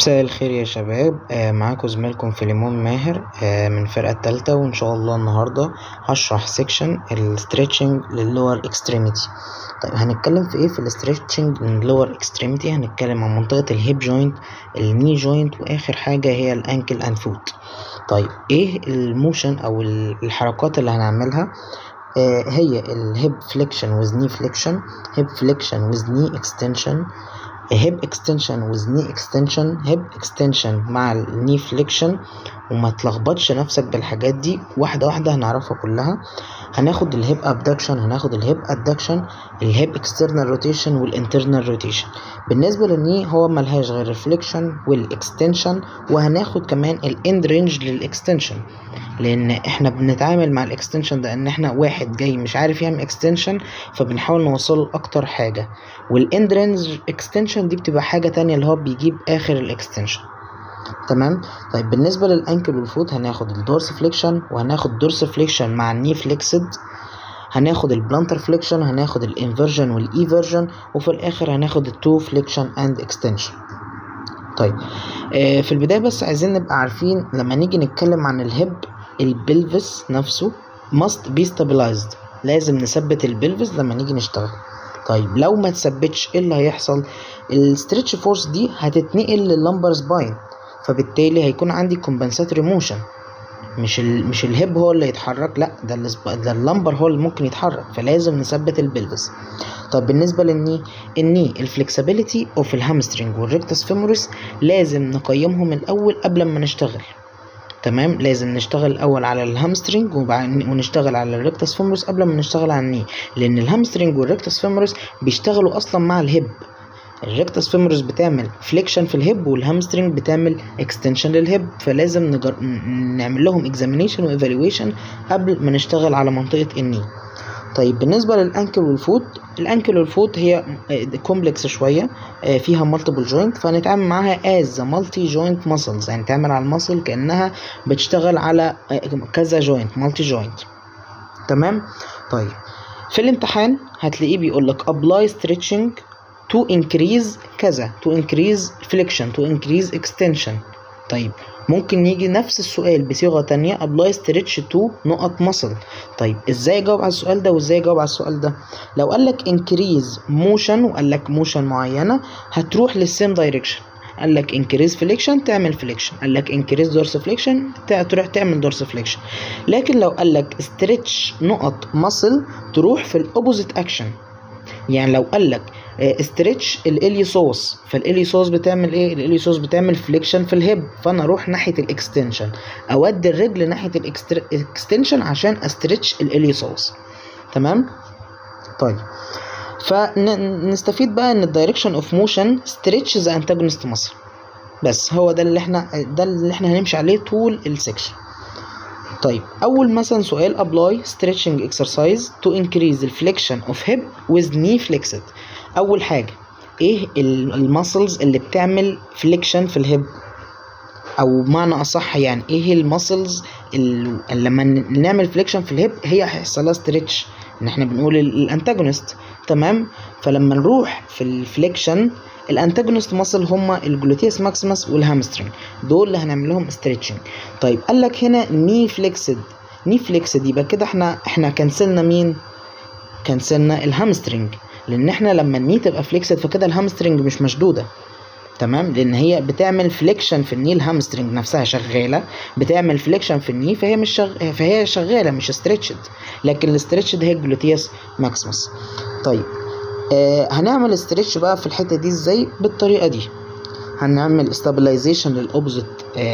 مساء الخير يا شباب آه معاكم زميلكم فيليمون ماهر آه من الفرقة التالتة وإن شاء الله النهاردة هشرح سيكشن الستريتشنج لللور اكستريميتي طيب هنتكلم في ايه في الستريتشنج لللور اكستريميتي هنتكلم عن منطقة الهيب جوينت الني جوينت وآخر حاجة هي الأنكل أند فوت طيب ايه الموشن أو الحركات اللي هنعملها آه هي الهيب فليكشن ويز ني فليكشن هيب فليكشن ويز ني اكستنشن هيب اكستنشن ويز ني اكستنشن هيب اكستنشن مع الني فليكشن وما تلخبطش نفسك بالحاجات دي واحده واحده هنعرفها كلها هناخد الهيب ابدكشن هناخد الهيب ادكشن الهيب اكسترنال روتيشن والانترنال روتيشن بالنسبه للني هو ملهاش غير الفليكشن والاكستنشن وهناخد كمان الاند رينج للاكستنشن لان احنا بنتعامل مع الاكستنشن ده ان احنا واحد جاي مش عارف يعمل اكستنشن فبنحاول نوصله اكتر حاجه والاند رينج اكستنشن دي بتبقى حاجه تانية اللي هو بيجيب اخر الاكستنشن تمام طيب بالنسبه للانكل والفوت هناخد الدورس فليكشن وهناخد دورس فليكشن مع الني فليكسد هناخد البلانتر فليكشن هناخد الانفرجن والايفرجن وفي الاخر هناخد التو فليكشن اند اكستنشن طيب آه في البدايه بس عايزين نبقى عارفين لما نيجي نتكلم عن الهيب البلفس نفسه must be stabilized لازم نثبت البلفس لما نيجي نشتغل طيب لو ما تثبتش ايه اللي هيحصل الستريتش فورس دي هتتنقل لللمبر سباين فبالتالي هيكون عندي كومبنساتوري موشن مش ال مش الهيب هو اللي يتحرك لا ده ده اللمبر هو اللي ممكن يتحرك فلازم نثبت البلفس طب بالنسبه للني الني الفلكسبيليتي اوف الهامسترنج والريكتس فيموريس لازم نقيمهم الاول قبل ما نشتغل تمام لازم نشتغل الاول على الهامسترنج ونشتغل على الريكتس فيموريس قبل ما نشتغل على الني لان الهامسترنج والريكتس فيموريس بيشتغلوا اصلا مع الهيب الريكتس فيموريس بتعمل فليكشن في الهيب والهامسترنج بتعمل اكستنشن للهيب فلازم نجر... نعمل لهم اكزامينيشن وايفالويشن قبل ما نشتغل على منطقه الني طيب بالنسبه للانكل والفوت الانكل والفوت هي كومبلكس شويه فيها مالتيبل جوينت فهنتعامل معاها از مالتي جوينت ماسلز يعني نتعامل على الماسل كانها بتشتغل على كذا جوينت مالتي جوينت تمام طيب في الامتحان هتلاقيه بيقول لك apply stretching to increase كذا to increase flexion to increase extension طيب ممكن يجي نفس السؤال بصيغة تانية apply stretch to نقط muscle طيب ازاي اجاوب على السؤال ده وازاي اجاوب على السؤال ده لو قال لك increase motion وقال لك motion معينة هتروح للسيم دايركشن قال لك increase flexion تعمل flexion قال لك increase dorsal flexion تروح تعمل dorsal flexion لكن لو قال لك stretch نقط muscle تروح في الاوبوزيت اكشن يعني لو قال لك استريتش الاليوسوس فالاليوسوس بتعمل ايه الاليوسوس بتعمل فليكشن في الهيب فانا اروح ناحيه الاكستنشن اودي الرجل ناحيه الاكستنشن عشان استريتش الاليوسوس تمام طيب فنستفيد بقى ان الدايركشن اوف موشن ستريتش ذا انتاجونست ماسل بس هو ده اللي احنا ده اللي احنا هنمشي عليه طول السكشن طيب اول مثلا سؤال apply stretching exercise to increase the flexion of hip with knee flexed اول حاجه ايه المسلز اللي بتعمل فليكشن في الهيب او بمعنى اصح يعني ايه المسلز اللي لما نعمل فليكشن في الهيب هي هيحصل لها ستريتش ان احنا بنقول الانتاجونست تمام فلما نروح في الفليكشن الانتاجونست ماسل هما الجلوتيوس ماكسيمس والهامسترنج دول اللي هنعمل لهم ستريتشنج طيب قال لك هنا ني فليكسد ني فليكسد يبقى كده احنا احنا كنسلنا مين كنسلنا الهامسترنج لان احنا لما الني تبقى فليكسد فكده الهامسترنج مش مشدوده تمام لان هي بتعمل فليكشن في الني الهامسترنج نفسها شغاله بتعمل فليكشن في الني فهي مش شغ... فهي شغاله مش ستريتشد لكن الستريتشد هي الجلوتيوس ماكسيمس طيب آه هنعمل استريتش بقى في الحته دي ازاي بالطريقه دي هنعمل استابلايزيشن للاوبوزيت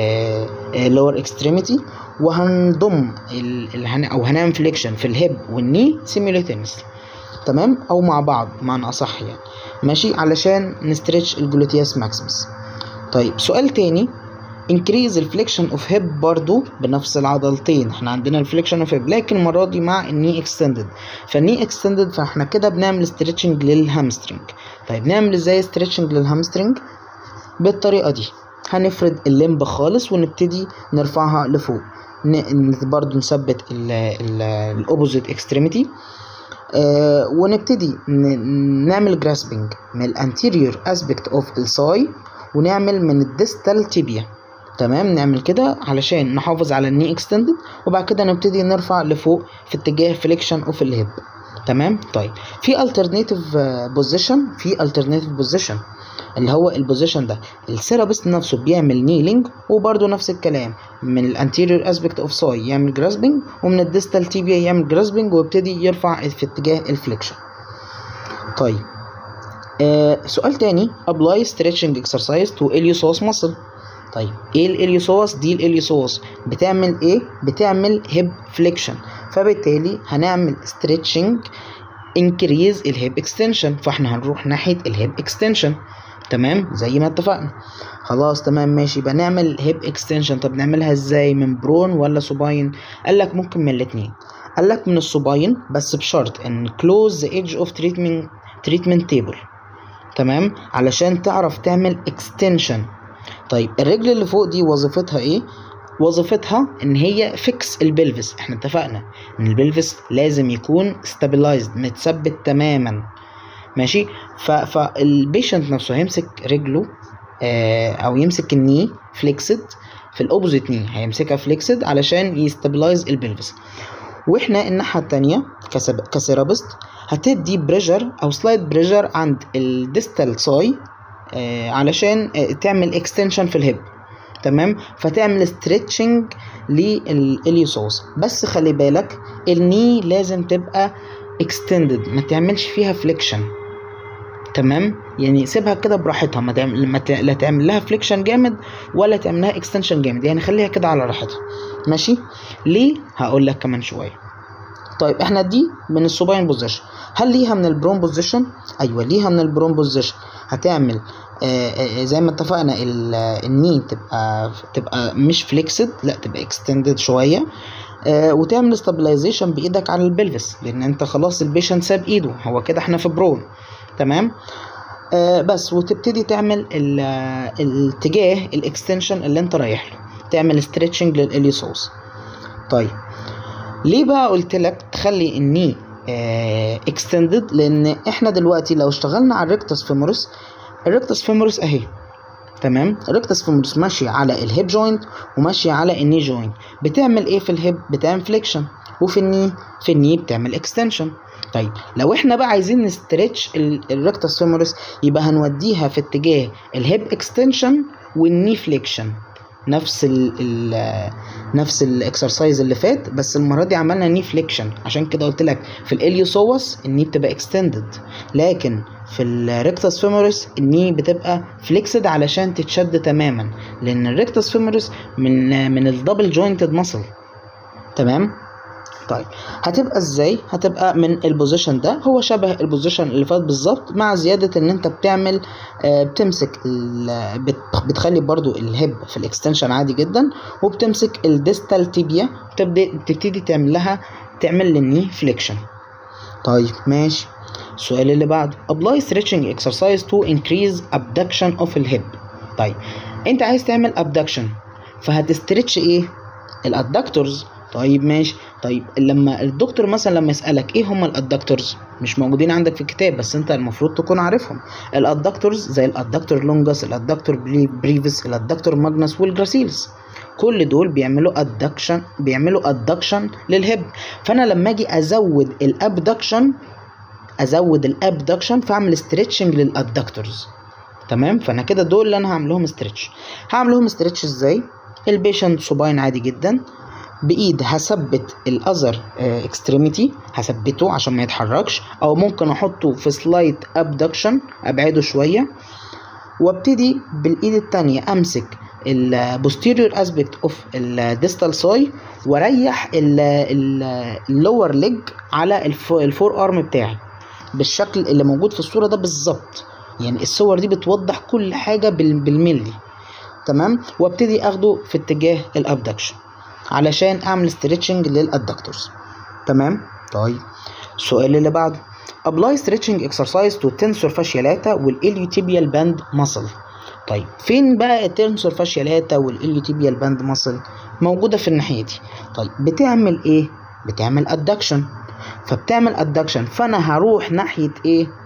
لور اكستريميتي وهنضم ال... ال... او هنعمل فليكشن في الهيب والني سيميوليتينسلي تمام او مع بعض معنى اصح يعني ماشي علشان نستريتش الجلوتيوس ماكسيمس طيب سؤال تاني increase الفليكشن اوف هيب برضو بنفس العضلتين احنا عندنا الفليكشن اوف هيب لكن المره دي مع الني اكستندد فالني اكستندد فاحنا كده بنعمل ستريتشنج للهامسترنج طيب نعمل ازاي ستريتشنج للهامسترنج بالطريقه دي هنفرد الليمب خالص ونبتدي نرفعها لفوق برضو نثبت الاوبوزيت اكستريميتي آه ونبتدي نعمل جراسبنج من الانتيريور اسبكت اوف الساي ونعمل من الديستال تيبيا تمام نعمل كده علشان نحافظ على الني اكستندد وبعد كده نبتدي نرفع لفوق في اتجاه فليكشن اوف الهيب تمام طيب في alternative بوزيشن في alternative بوزيشن اللي هو البوزيشن ده السيرابست نفسه بيعمل نيلينج وبرده نفس الكلام من الانتيريور اسبكت اوف ساي يعمل جراسبنج ومن الديستال تيبيا يعمل جراسبنج ويبتدي يرفع في اتجاه الفليكشن طيب آه سؤال تاني apply stretching exercise to iliopsoas muscle طيب ايه الاليوسوس دي الاليوسوس بتعمل ايه بتعمل هيب فليكشن فبالتالي هنعمل ستريتشنج انكريز الهيب اكستنشن فاحنا هنروح ناحيه الهيب اكستنشن تمام زي ما اتفقنا خلاص تمام ماشي يبقى نعمل هيب اكستنشن طب نعملها ازاي من برون ولا سوباين قال لك ممكن من الاثنين قال لك من السوباين بس بشرط ان كلوز ذا ايدج اوف تريتمنت تريتمنت تيبل تمام علشان تعرف تعمل اكستنشن طيب الرجل اللي فوق دي وظيفتها ايه وظيفتها ان هي فيكس البلفس احنا اتفقنا ان البلفس لازم يكون ستابلايزد متثبت تماما ماشي فالبيشنت نفسه هيمسك رجله آه او يمسك الني فليكسد في الاوبوزيت ني هيمسكها فليكسد علشان يستابلايز البلفس واحنا الناحيه التانية كسيرابست هتدي بريشر او سلايد بريشر عند الديستال ساي آه علشان آه تعمل اكستنشن في الهيب تمام فتعمل ستريتشنج للاليوسوس بس خلي بالك الني لازم تبقى اكستندد ما تعملش فيها فليكشن تمام يعني سيبها كده براحتها ما تعمل ما ت... لا تعمل لها فليكشن جامد ولا تعمل لها اكستنشن جامد يعني خليها كده على راحتها ماشي ليه هقول لك كمان شويه طيب احنا دي من السوباين بوزيشن هل ليها من البرون بوزيشن ايوه ليها من البرون بوزيشن هتعمل آآ آآ زي ما اتفقنا الني تبقى تبقى مش فليكسد لا تبقى اكستندد شويه وتعمل استابلايزيشن بايدك على البلفس لان انت خلاص البيشنت ساب ايده هو كده احنا في برون تمام آه بس وتبتدي تعمل الاتجاه الاكستنشن اللي انت رايح له تعمل ستريتشنج للاليوسوس طيب ليه بقى قلت لك تخلي الني اكستندد لان احنا دلوقتي لو اشتغلنا على الريكتس فيمورس الريكتس فيمورس اهي تمام الريكتس فيمورس ماشي على الهيب جوينت وماشي على الني جوينت بتعمل ايه في الهيب بتعمل فليكشن وفي الني في الني بتعمل اكستنشن طيب لو احنا بقى عايزين نستريتش الريكتس فيمورس يبقى هنوديها في اتجاه الهيب اكستنشن والني فليكشن نفس ال ال نفس الاكسرسايز اللي فات بس المره دي عملنا ني فليكشن عشان كده قلت لك في الاليوسوس الني بتبقى اكستندد لكن في الريكتس فيمورس الني بتبقى فليكسد علشان تتشد تماما لان الريكتس فيمورس من من الدبل جوينتد ماسل تمام طيب هتبقى ازاي هتبقى من البوزيشن ده هو شبه البوزيشن اللي فات بالظبط مع زياده ان انت بتعمل آه بتمسك بتخلي برضو الهيب في الاكستنشن عادي جدا وبتمسك الديستال تيبيا تبدا تبتدي تعمل لها تعمل للني فليكشن طيب ماشي السؤال اللي بعده apply stretching exercise to increase abduction of الهيب طيب انت عايز تعمل abduction فهتسترتش ايه الادكتورز طيب ماشي طيب لما الدكتور مثلا لما يسالك ايه هم الادكتورز مش موجودين عندك في الكتاب بس انت المفروض تكون عارفهم الادكتورز زي الادكتور لونجس الادكتور بريفس الادكتور ماجنس والجراسيلز كل دول بيعملوا ادكشن بيعملوا ادكشن للهب فانا لما اجي ازود الابدكشن ازود الابدكشن فاعمل ستريتشنج للادكتورز تمام فانا كده دول اللي انا هعمل لهم ستريتش هعمل لهم ستريتش ازاي البيشنت صباين عادي جدا بايد هثبت الاذر اكستريميتي هثبته عشان ما يتحركش او ممكن احطه في سلايد ابدكشن ابعده شويه وابتدي بالايد التانية امسك البوستيريور اسبكت اوف الديستال ساي واريح اللور ليج على الفور ارم بتاعي بالشكل اللي موجود في الصوره ده بالظبط يعني الصور دي بتوضح كل حاجه بالملي تمام وابتدي اخده في اتجاه الابدكشن علشان اعمل ستريتشنج للادكتورز تمام طيب السؤال اللي بعده apply stretching exercise to tensor fasciolata والiliotibial band muscle طيب فين بقى التنسور فاشيالاتا والاليوتيبيال باند ماسل موجوده في الناحيه دي طيب بتعمل ايه بتعمل ادكشن فبتعمل ادكشن فانا هروح ناحيه ايه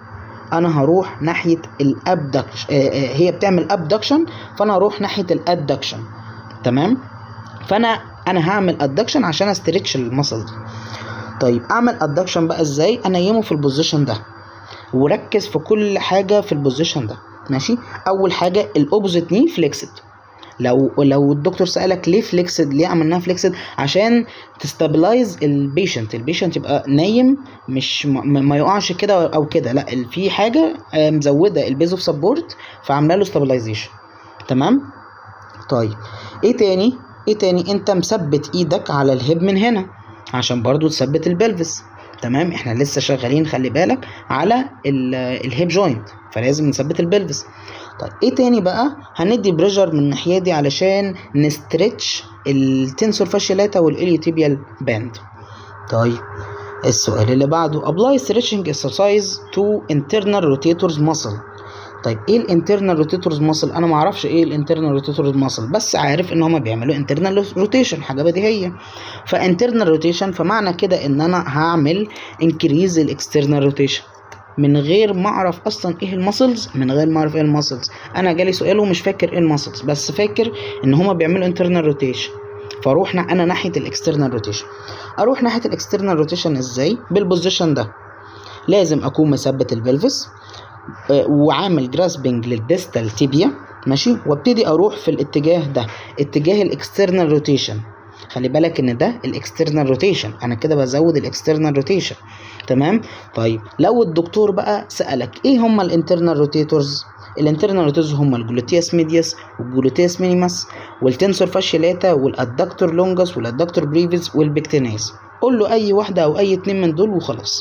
انا هروح ناحيه الابدكشن هي بتعمل ابدكشن فانا هروح ناحيه الادكشن تمام فانا انا هعمل ادكشن عشان استرتش المسل دي طيب اعمل ادكشن بقى ازاي انيمه في البوزيشن ده وركز في كل حاجه في البوزيشن ده ماشي اول حاجه الاوبوزيت ني فليكسد لو لو الدكتور سالك ليه فليكسد ليه عملناها فليكسد عشان تستابلايز البيشنت البيشنت يبقى نايم مش ما, ما يقعش كده او كده لا في حاجه مزوده البيز اوف سبورت فعامله له ستابلايزيشن تمام طيب ايه تاني ايه تاني انت مثبت ايدك على الهيب من هنا عشان برضو تثبت البلفس تمام احنا لسه شغالين خلي بالك على الهيب جوينت فلازم نثبت البلفس طيب ايه تاني بقى هندي بريشر من الناحيه دي علشان نستريتش التنسور فاشيلاتا والاليوتيبيال باند طيب السؤال اللي بعده apply stretching exercise to internal rotators muscle طيب ايه الانترنال روتيتورز ماسل انا ما اعرفش ايه الانترنال روتيتورز ماسل بس عارف ان هما بيعملوا انترنال روتيشن حاجه بديهيه فانترنال روتيشن فمعنى كده ان انا هعمل انكريز الاكسترنال روتيشن من غير ما اعرف اصلا ايه الماسلز من غير ما اعرف ايه الماسلز انا جالي سؤال ومش فاكر ايه الماسلز بس فاكر ان هما بيعملوا انترنال روتيشن فاروح انا ناحيه الاكسترنال روتيشن اروح ناحيه الاكسترنال روتيشن ازاي بالبوزيشن ده لازم اكون مثبت البلفس وعامل جراسبنج للديستال تيبيا ماشي وابتدي اروح في الاتجاه ده اتجاه الاكسترنال روتيشن خلي بالك ان ده الاكسترنال روتيشن انا كده بزود الاكسترنال روتيشن تمام طيب لو الدكتور بقى سالك ايه هما الانترنال روتيتورز الانترنال روتيتورز هما الجلوتياس ميدياس والجلوتياس مينيماس والتنسور فاشيلاتا والادكتور لونجس والادكتور بريفيس والبكتيناس قول له اي واحده او اي اتنين من دول وخلاص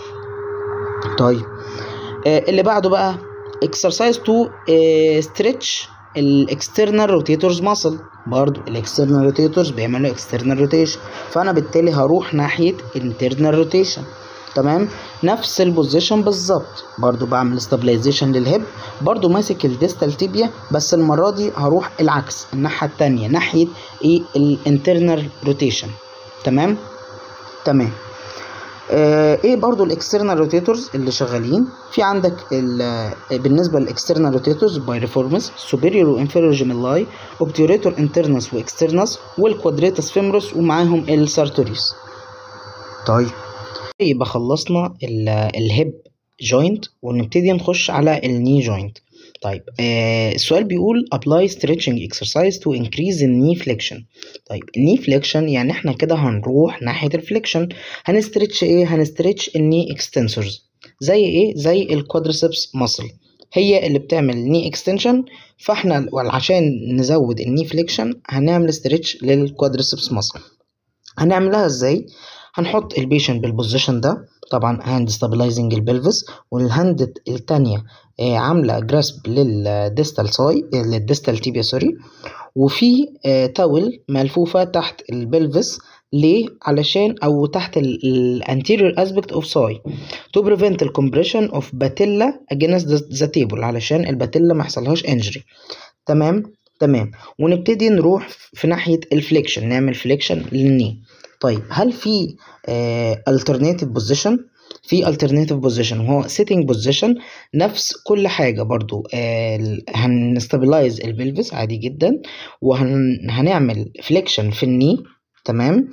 طيب آه اللي بعده بقى exercise to آه stretch الاكسترنال روتيتورز ماسل برضو الاكسترنال روتيتورز بيعملوا اكسترنال روتيشن فانا بالتالي هروح ناحيه الانترنال روتيشن تمام نفس البوزيشن بالظبط برضو بعمل ستابلايزيشن للهيب برضو ماسك الديستال تيبيا بس المره دي هروح العكس الناحيه التانية ناحيه ايه الانترنال روتيشن تمام تمام آه ايه برضو الاكسترنال روتيتورز اللي شغالين في عندك بالنسبه للاكسترنال روتيتورز بايريفورمس سوبيريور وانفيريور جيميلاي اوبتيوريتور انترنس واكسترنس والكوادريتس فيمروس ومعاهم السارتوريس طيب يبقى خلصنا الهيب جوينت ونبتدي نخش على الني جوينت طيب آه السؤال بيقول apply stretching exercise to increase the knee flexion طيب الني فليكشن يعني احنا كده هنروح ناحية الفليكشن هنستريتش ايه هنستريتش الني اكستنسورز زي ايه زي الكوادريسبس ماسل هي اللي بتعمل ني اكستنشن فاحنا عشان نزود الني فليكشن هنعمل ستريتش للكوادريسبس ماسل هنعملها ازاي هنحط البيشنت بالبوزيشن ده طبعا هاند ستابلايزنج البلفس والهاند التانية آه عاملة جراسب للديستال ساي للديستال تيبيا سوري وفي آه تاول ملفوفة تحت البلفس ليه علشان او تحت الانتيريور اسبكت اوف ساي تو بريفنت الكمبريشن اوف باتيلا اجينست ذا تيبل علشان الباتيلا ما يحصلهاش انجري تمام تمام ونبتدي نروح في ناحيه الفليكشن نعمل فليكشن للني طيب هل في alternative بوزيشن في alternative بوزيشن وهو sitting بوزيشن نفس كل حاجة برضو آه هنستابلايز البلفس عادي جدا وهنعمل فليكشن في الني تمام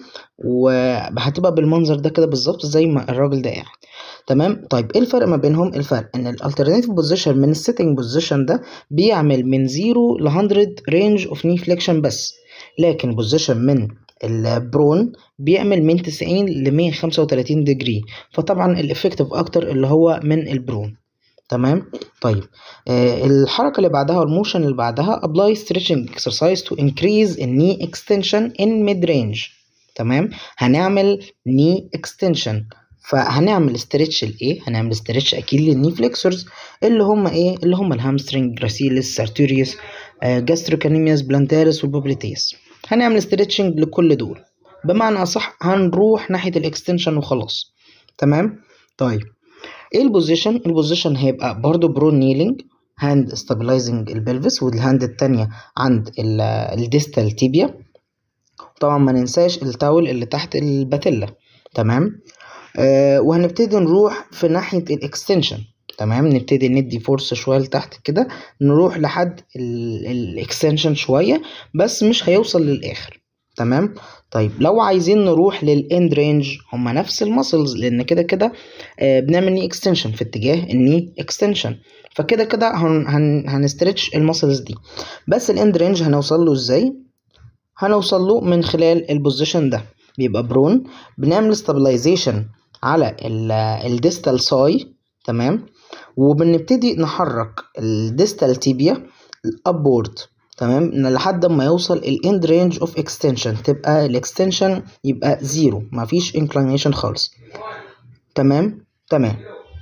وهتبقى بالمنظر ده كده بالظبط زي ما الراجل ده قاعد تمام طيب ايه الفرق ما بينهم الفرق ان الالترناتيف بوزيشن من السيتنج بوزيشن ده بيعمل من 0 ل 100 رينج اوف ني فليكشن بس لكن بوزيشن من البرون بيعمل من 90 ل 135 ديجري فطبعا الافكتيف اكتر اللي هو من البرون تمام طيب آه الحركة اللي بعدها والموشن اللي بعدها apply stretching exercise to increase knee extension in mid range تمام هنعمل knee extension فهنعمل استرتش لايه هنعمل استرتش اكيد للني فليكسورز اللي هم ايه اللي هم الهامسترنج جراسيلس سارتوريوس جاستروكانيمياس بلانتاريس والبوبليتيس هنعمل استرتشنج لكل دول بمعنى اصح هنروح ناحيه الاكستنشن وخلاص تمام طيب ايه البوزيشن البوزيشن هيبقى برضو برون نيلينج هاند ستابلايزنج البلفس والهاند التانية عند الديستال تيبيا طبعا ما ننساش التاول اللي تحت الباتيلا تمام آه وهنبتدي نروح في ناحية الاكستنشن تمام نبتدي ندي فورس شويه لتحت كده نروح لحد الاكستنشن شويه بس مش هيوصل للاخر تمام طيب لو عايزين نروح للاند رينج هما نفس المسلز لان كده كده آه بنعمل ني اكستنشن في اتجاه الني اكستنشن فكده كده هن هن هنسترتش المسلز دي بس الاند رينج هنوصل له ازاي هنوصل له من خلال البوزيشن ده بيبقى برون بنعمل ستابلايزيشن على الديستال ساي تمام وبنبتدي نحرك الديستال تيبيا الابورد تمام لحد ما يوصل الاند رينج اوف اكستنشن تبقى الاكستنشن يبقى زيرو مفيش انكلينيشن خالص تمام تمام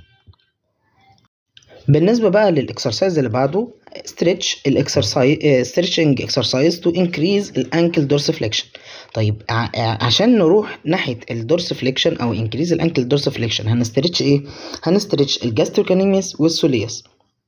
بالنسبة بقى للاكسرسايز اللي بعده stretch الاكسرسايز stretching exercise to increase الانكل dorsiflexion طيب عشان نروح ناحية الدورسفليكشن او increase الانكل dorsiflexion هنسترتش ايه هنسترتش الجاستروكانيميس والسولياس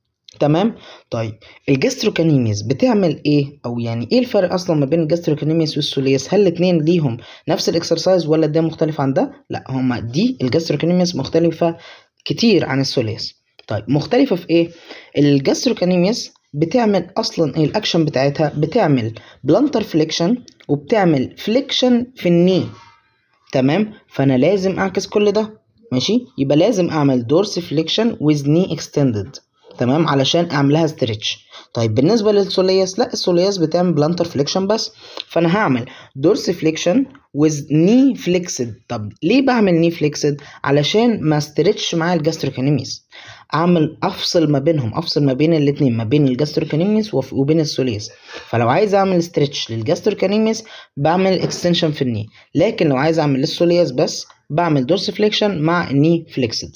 تمام طيب الجاستروكانيميس بتعمل ايه او يعني ايه الفرق اصلا ما بين الجاستروكانيميس والسولياس هل الاثنين ليهم نفس الاكسرسايز ولا ده مختلف عن ده لا هما دي الجاستروكانيميس مختلفة كتير عن السولياس طيب مختلفة في ايه الجاستروكانيميس بتعمل اصلا ايه الاكشن بتاعتها بتعمل بلانتر فليكشن وبتعمل فليكشن في الني تمام فانا لازم اعكس كل ده ماشي يبقى لازم اعمل دورس فليكشن with knee extended تمام علشان اعملها ستريتش طيب بالنسبه للسولياس لا السولياس بتعمل بلانتر فليكشن بس فانا هعمل دورس فليكشن with knee flexed طب ليه بعمل ني فليكسد علشان ما استرتش مع الجاستروكانيميس اعمل افصل ما بينهم افصل ما بين الاثنين ما بين الجاستروكانيميس وبين السوليس فلو عايز اعمل ستريتش للجاستروكانيميس بعمل اكستنشن في الني لكن لو عايز اعمل للسولياس بس بعمل دورس فليكشن مع الني فليكسد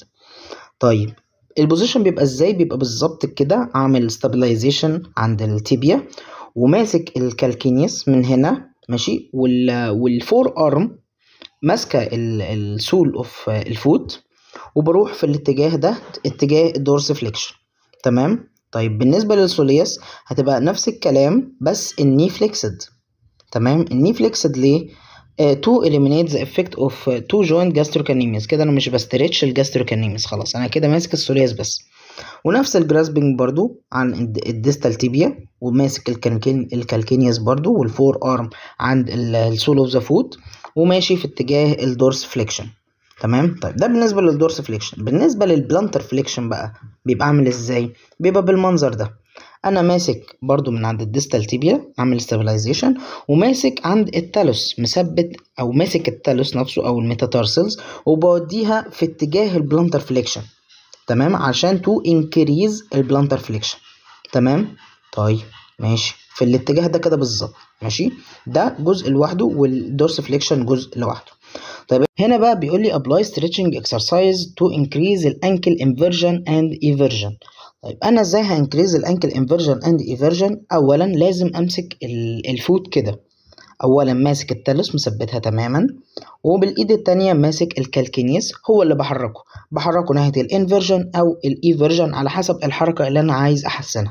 طيب البوزيشن بيبقى ازاي بيبقى بالظبط كده عامل ستابلايزيشن عند التيبيا وماسك الكالكينيس من هنا ماشي وال والفور ارم ماسكه السول اوف الفوت وبروح في الاتجاه ده اتجاه الدورس فليكشن تمام طيب بالنسبه للسولياس هتبقى نفس الكلام بس الني فليكسد تمام الني فليكسد ليه تو uh, eliminate the effect of uh, two joint gastrocnemius كده انا مش بستريتش الجاستروكانيميس خلاص انا كده ماسك السولياس بس ونفس الجراسبنج برضو عن الديستال تيبيا وماسك الكالكين الكالكينيوس برضو والفور ارم عند السول اوف ذا فوت وماشي في اتجاه الدورس فليكشن تمام طيب ده بالنسبه للدورس فليكشن بالنسبه للبلانتر فليكشن بقى بيبقى عامل ازاي بيبقى بالمنظر ده انا ماسك برضو من عند الديستال تيبيا عامل ستابلايزيشن وماسك عند التالوس مثبت او ماسك التالوس نفسه او الميتاتارسلز وبوديها في اتجاه البلانتر فليكشن تمام عشان تو انكريز البلانتر فليكشن تمام طيب ماشي في الاتجاه ده كده بالظبط ماشي ده جزء لوحده والدورس فليكشن جزء لوحده طيب هنا بقى بيقول لي apply stretching exercise to increase الانكل inversion and eversion طيب انا ازاي هانكريز الانكل انفرجن اند ايفرجن اولا لازم امسك الفوت كده اولا ماسك التلس مثبتها تماما وبالايد التانية ماسك الكالكينيس هو اللي بحركه بحركه ناحية الانفرجن او الايفرجن على حسب الحركة اللي انا عايز احسنها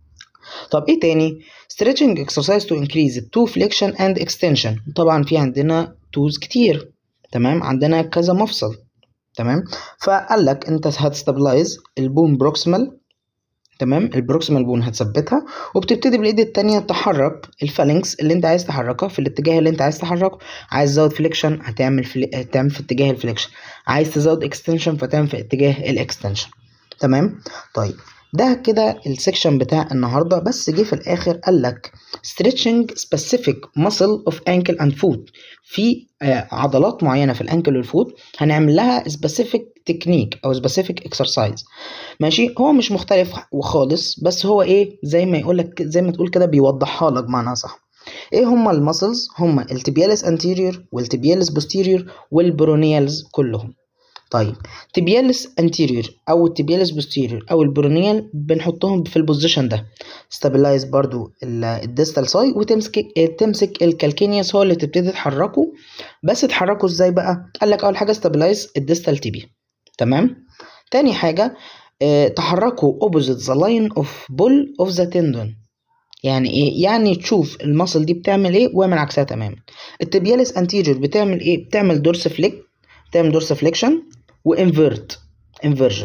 طب ايه تاني stretching exercise to increase two flexion and extension طبعا في عندنا tools كتير تمام عندنا كذا مفصل تمام فقال لك انت هتستابلايز البون بروكسيمال تمام البروكسيمال بون هتثبتها وبتبتدي بالايد التانية تحرك الفالنكس اللي انت عايز تحركها في الاتجاه اللي انت عايز تحركه عايز تزود فليكشن هتعمل فلي... هتعمل في اتجاه الفليكشن عايز تزود اكستنشن فتعمل في اتجاه الاكستنشن تمام طيب ده كده السكشن بتاع النهارده بس جه في الاخر قال لك stretching specific muscle of ankle and foot في آه عضلات معينه في الانكل والفوت هنعمل لها specific تكنيك او specific exercise ماشي هو مش مختلف خالص بس هو ايه زي ما يقول لك زي ما تقول كده بيوضحها لك بمعنى صح ايه هما المسلز هما التبيالس anterior والتبيالس posterior والبرونيالز كلهم طيب تبيالس anterior او التبيالس posterior او البرونيال بنحطهم في البوزيشن ده ستابلايز برضو الديستال ساي وتمسك تمسك الكالكينيوس هو اللي تبتدي تحركه بس تحركه ازاي بقى قال لك اول حاجه ستابلايز الديستال تيبيا تمام تاني حاجه اه تحركه opposite the line of pull of the tendon يعني ايه يعني تشوف المصل دي بتعمل ايه واعمل عكسها تماما التبيالس anterior بتعمل ايه بتعمل دورس فليك بتعمل دورس فليكشن وانفيرت انفيرجن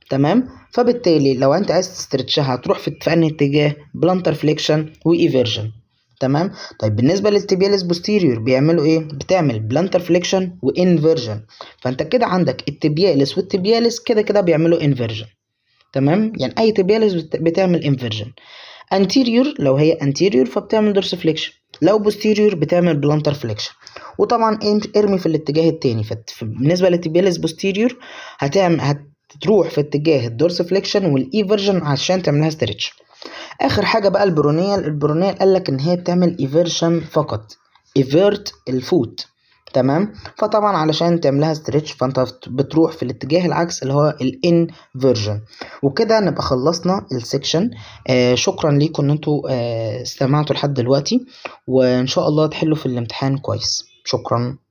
تمام فبالتالي لو انت عايز تسترتشها هتروح في في انهي اتجاه بلانتر فليكشن وايفيرجن تمام طيب بالنسبه للتبياليس بوستيريور بيعملوا ايه بتعمل بلانتر فليكشن وانفيرجن فانت كده عندك التبياليس والتبياليس كده كده بيعملوا انفيرجن تمام يعني اي تبياليس بت- بتعمل انفيرجن anterior لو هي anterior فبتعمل dorsiflexion لو posterior بتعمل بلانتر فليكشن وطبعا ام- ارمي في الاتجاه التاني فت- ف- بالنسبه للتبياليس posterior هتعمل هتروح في اتجاه الدورسفليكشن والايفرجن عشان تعملها ستريتش اخر حاجه بقى البرونيال البرونيال قال لك ان هي بتعمل ايفيرشن فقط ايفيرت الفوت تمام فطبعا علشان تعملها ستريتش فانت بتروح في الاتجاه العكس اللي هو الانفيرجن وكده نبقى خلصنا السكشن آه شكرا ليكم ان انتوا آه استمعتوا لحد دلوقتي وان شاء الله تحلوا في الامتحان كويس شكرا